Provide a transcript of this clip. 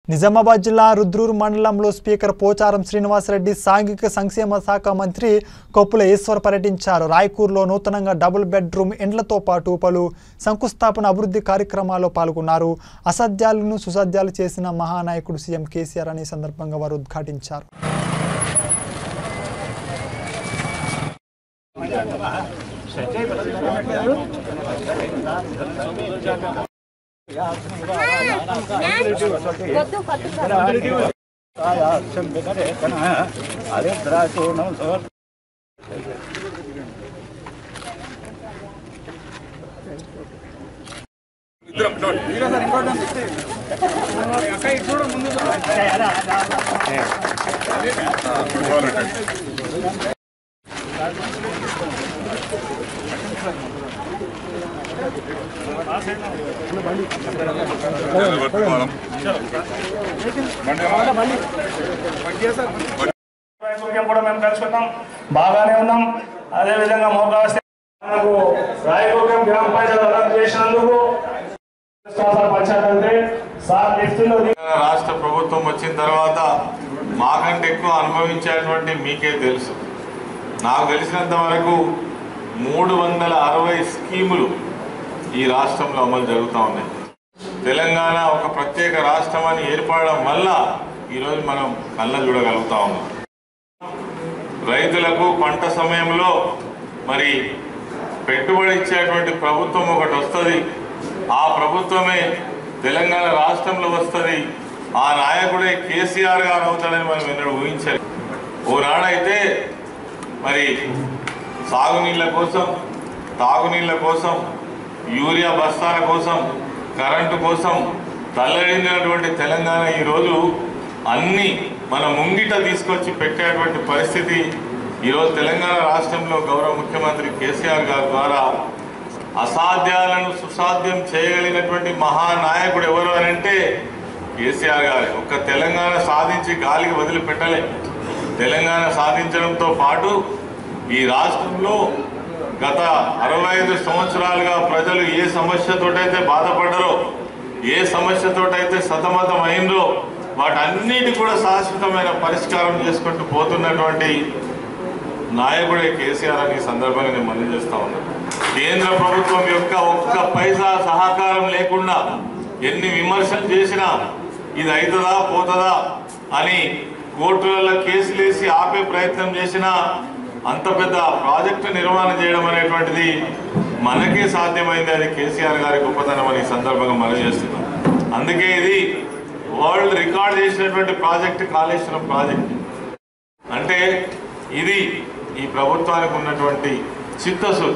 నిజామాబాద్ జిల్లా రుద్రూరు మండలంలో స్పీకర్ పోచారం శ్రీనివాసరెడ్డి సాంఘిక సంక్షేమ శాఖ మంత్రి కొప్పుల ఈశ్వర్ పర్యటించారు రాయ్కూర్లో నూతనంగా డబుల్ బెడ్రూమ్ ఇండ్లతో పాటు పలు శంకుస్థాపన అభివృద్ధి కార్యక్రమాల్లో పాల్గొన్నారు అసాధ్యాలను సుసాధ్యాలు చేసిన మహానాయకుడు సీఎం కేసీఆర్ అనే సందర్భంగా వారు ఉద్ఘాటించారు రాయచూర్యం కూడా మేము కలుసుకున్నాం బాగానే ఉన్నాం అదే విధంగా మోకావస్థ మనకు రాయచూర్యం గ్రామ పంచాయతీ అలర్ట్ చేసినందుకు పంచాయతీ అంటే సార్ లిఫ్ట్లో తెలంగాణ రాష్ట్ర ప్రభుత్వం వచ్చిన తర్వాత మాకంటే ఎక్కువ అనుభవించేటువంటి మీకే తెలుసు నాకు తెలిసినంత వరకు మూడు వందల అరవై స్కీములు ఈ రాష్ట్రంలో అమలు జరుగుతూ ఉన్నాయి తెలంగాణ ఒక ప్రత్యేక రాష్ట్రం అని ఏర్పడడం వల్ల ఈరోజు మనం కళ్ళ చూడగలుగుతా ఉన్నాం రైతులకు పంట సమయంలో మరి పెట్టుబడి ఇచ్చేటువంటి ప్రభుత్వం ఒకటి వస్తుంది ఆ ప్రభుత్వమే తెలంగాణ రాష్ట్రంలో వస్తుంది ఆ నాయకుడే కేసీఆర్ గారు అవుతాడని మనం ఎన్నడూ ఊహించాలి ఓనాడైతే మరి సాగునీళ్ళ కోసం తాగునీళ్ళ కోసం యూరియా బస్తాల కోసం కరెంటు కోసం తల్లడించినటువంటి తెలంగాణ ఈరోజు అన్ని మన ముంగిట తీసుకొచ్చి పెట్టేటువంటి పరిస్థితి ఈరోజు తెలంగాణ రాష్ట్రంలో గౌరవ ముఖ్యమంత్రి కేసీఆర్ గారి ద్వారా అసాధ్యాలను సుసాధ్యం చేయగలిగినటువంటి మహానాయకుడు ఎవరు అని అంటే కేసీఆర్ గారు ఒక్క తెలంగాణ సాధించి గాలికి వదిలిపెట్టలే తెలంగాణ సాధించడంతో పాటు ఈ రాష్ట్రంలో గత అరవై ఐదు సంవత్సరాలుగా ప్రజలు ఏ సమస్యతోటైతే బాధపడ్డారో ఏ సమస్యతోటైతే సతమతం అయినరో వాటన్నిటి కూడా శాశ్వతమైన పరిష్కారం చేసుకుంటూ పోతున్నటువంటి నాయకుడే కేసీఆర్ అని ఈ సందర్భంగా నేను మనం చేస్తా ఉన్నాను కేంద్ర ప్రభుత్వం యొక్క ఒక్క పైసా సహకారం లేకుండా ఎన్ని విమర్శలు చేసినా ఇది అవుతుందా పోతుందా అని కోర్టులలో కేసులు వేసి ఆపే ప్రయత్నం చేసినా అంత పెద్ద ప్రాజెక్టు నిర్వహణ చేయడం అనేటువంటిది మనకే సాధ్యమైంది అది కేసీఆర్ గారి గొప్పతనం అని ఈ సందర్భంగా మనం చేస్తున్నాం అందుకే ఇది వరల్డ్ రికార్డ్ చేసినటువంటి ప్రాజెక్ట్ కాళేశ్వరం ప్రాజెక్ట్ అంటే ఇది ఈ ప్రభుత్వానికి ఉన్నటువంటి చిత్తశుద్ధి